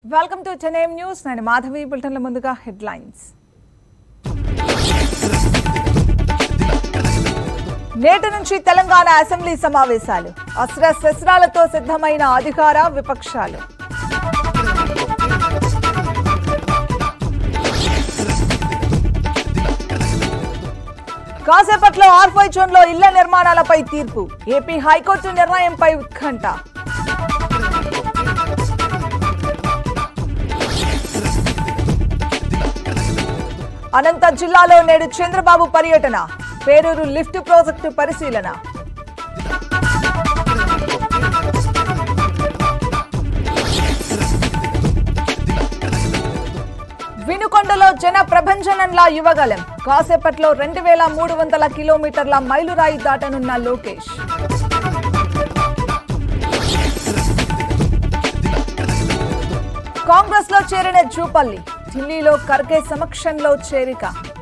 welcome to Chennai news నేను మాధవి బులెటిన్ల ముందుగా headlines నేటి నుంచి తెలంగాణ అసెంబ్లీ సమావేశాలు అస్త్ర శస్త్రాలతో సిద్ధమైన అధికార విపక్షాలు కాసేపట్లో ఆర్ఫై జోన్లో ఇళ్ల నిర్మాణాలపై తీర్పు ఏపీ హైకోర్టు నిర్ణయంపై ఉత్కంఠ అనంత జిల్లాలో నేడు చంద్రబాబు పర్యటన పేరూరు లిఫ్ట్ ప్రాజెక్టు పరిశీలన వినుకొండలో జన ప్రభంజనంలా యువగలం కాసేపట్లో రెండు వేల మూడు వందల కిలోమీటర్ల మైలురాయి దాటనున్న లోకేష్ కాంగ్రెస్ లో చేరిన జూపల్లి ఢిల్లీలో ఖర్గే సమక్షంలో చేరిక